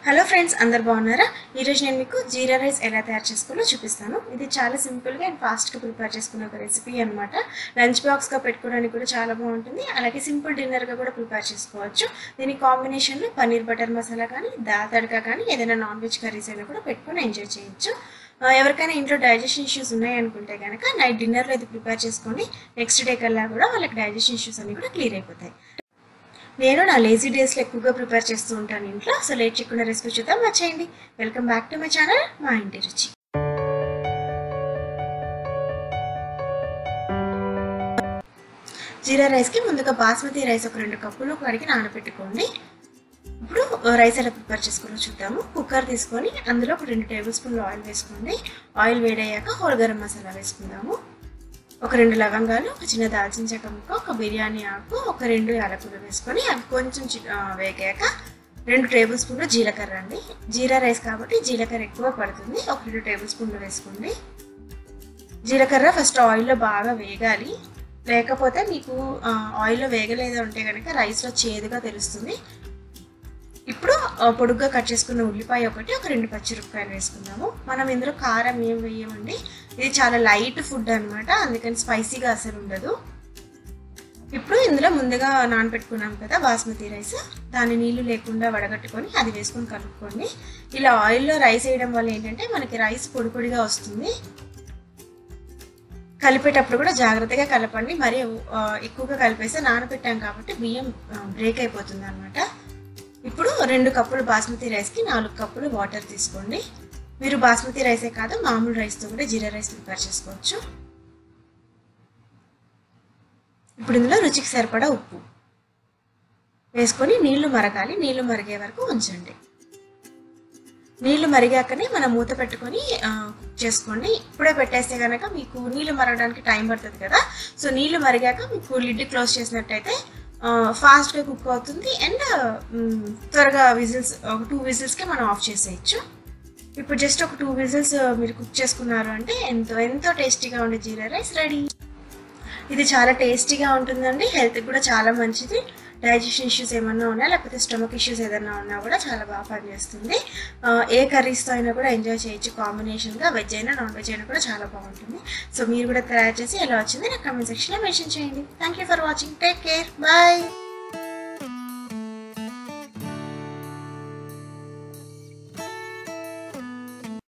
hello friends అందరు బాగున్నారా ఈరోజు నేను మీకు జీరా రైస్ ఎలా తయారు చేసుకోవాలో చూపిస్తాను ఇది చాలా సింపుల్గా అండ్ ఫాస్ట్గా ప్రిపేర్ చేసుకునే ఒక రెసిపీ అనమాట లంచ్ బాక్స్గా పెట్టుకోవడానికి కూడా చాలా బాగుంటుంది అలాగే సింపుల్ డిన్నర్గా కూడా ప్రిపేర్ చేసుకోవచ్చు దీని కాంబినేషన్లో పన్నీర్ బటర్ మసాలా కానీ దాల్ తడక కానీ ఏదైనా నాన్ వెజ్ కర్రీస్ అయినా కూడా పెట్టుకొని ఎంజాయ్ చేయొచ్చు ఆ, ఎవరికైనా ఇంట్లో డైజెషన్ ఇష్యూస్ ఉన్నాయనుకుంటే కనుక నైట్ డిన్నర్లో ఇది ప్రిపేర్ చేసుకొని నెక్స్ట్ డే కల్లా కూడా వాళ్ళకి డైజెషన్ ఇష్యూస్ అన్ని కూడా క్లియర్ అయిపోతాయి నేను నా లేజీ డేస్లో ఎక్కువగా ప్రిపేర్ చేస్తూ ఉంటాను ఇంట్లో సో లేట్ చేయకుండా రెసిపీ చూద్దాం వచ్చేయండి welcome back to my channel మా ఇంటి రుచి జీరా రైస్కి ముందుగా బాస్మతి రైస్ ఒక రెండు కప్పులు కడిగి నానబెట్టుకోండి ఇప్పుడు రైస్ ఎలా ప్రిపేర్ చేసుకోవాలో చూద్దాము కుక్కర్ తీసుకొని అందులో ఒక రెండు టేబుల్ స్పూన్లు ఆయిల్ వేసుకోండి ఆయిల్ వేడయ్యాక హోల్ గరం మసాలా వేసుకుందాము ఒక రెండు లవంగాలు ఒక చిన్న దాల్చిన చెక్క ముక్క ఒక బిర్యానీ ఆకు ఒక రెండు యాలకులు వేసుకొని అవి కొంచెం చి- ఆ, వేగాక రెండు టేబుల్ స్పూన్లు జీలకర్ర అండి జీరా రైస్ కాబట్టి జీలకర్ర ఎక్కువ పడుతుంది ఒక రెండు టేబుల్ స్పూన్లు వేసుకోండి జీలకర్ర ఫస్ట్ ఆయిల్లో బాగా వేగాలి లేకపోతే మీకు ఆ, ఆయిల్లో వేగలేదు అంటే కనుక రైస్లో చేదుగా తెలుస్తుంది ఇప్పుడు ఆ, పొడుగ్గా కట్ చేసుకున్న ఉల్లిపాయ ఒకటి ఒక రెండు పచ్చిమిరపకాయలు వేసుకుందాము మనం ఇందులో కారం ఏం వేయమండి ఇది చాలా లైట్ ఫుడ్ అనమాట అందుకని స్పైసీగా అసలు ఉండదు ఇప్పుడు ఇందులో ముందుగా నానబెట్టుకున్నాం కదా బాస్మతి రైస్ దాని నీళ్లు లేకుండా వడగట్టుకొని అది వేసుకొని కలుపుకోండి ఇలా ఆయిల్లో రైస్ వేయడం వల్ల ఏంటంటే మనకి రైస్ పొడి పొడిగా వస్తుంది కలిపేటప్పుడు కూడా జాగ్రత్తగా కలపండి మరి ఆ, ఎక్కువగా కలిపేస్తే నానబెట్టాం కాబట్టి బియ్యం బ్రేక్ అయిపోతుంది అనమాట ఇప్పుడు రెండు కప్పులు బాస్మతి రైస్కి నాలుగు కప్పులు వాటర్ తీసుకోండి మీరు బాస్మతి రైసే కాదు మామూలు రైస్తో కూడా జీరా రైస్ ప్రిపేర్ చేసుకోవచ్చు ఇప్పుడు ఇందులో రుచికి సరిపడా ఉప్పు వేసుకొని నీళ్లు మరగాలి నీళ్లు మరిగే వరకు ఉంచండి నీళ్లు మరిగాకనే మనం మూత పెట్టుకొని ఆ, కుక్ చేసుకోండి ఇప్పుడే పెట్టేస్తే కనుక మీకు నీళ్లు మరగడానికి టైం పడుతుంది కదా సో నీళ్లు మరిగాక మీకు లిడ్ క్లోజ్ చేసినట్టయితే ఆ, ఫాస్ట్గా కుక్ అవుతుంది అండ్ మ్, త్వరగా విజిల్స్ ఒక టూ విజిల్స్కి మనం ఆఫ్ చేసేయచ్చు ఇప్పుడు జస్ట్ ఒక టూ విజిల్స్ మీరు కుక్ చేసుకున్నారు అంటే ఎంతో ఎంతో టేస్టీగా ఉండే జీరా రైస్ రెడీ ఇది చాలా టేస్టీగా ఉంటుందండి హెల్త్కి కూడా చాలా మంచిది డైజెషన్ ఇష్యూస్ ఏమన్నా ఉన్నా లేకపోతే స్టమక్ ఇష్యూస్ ఏదైనా ఉన్నా కూడా చాలా బాగా పనిచేస్తుంది ఆ, ఏ కర్రీస్తో అయినా కూడా ఎంజాయ్ చేయొచ్చు కాంబినేషన్గా వెజ్ అయినా నాన్ వెజ్ అయినా కూడా చాలా బాగుంటుంది సో మీరు కూడా తయారు చేసి ఎలా వచ్చింది నాకు కమెంట్ సెక్షన్లో మెన్షన్ చేయండి thank you for watching take care bye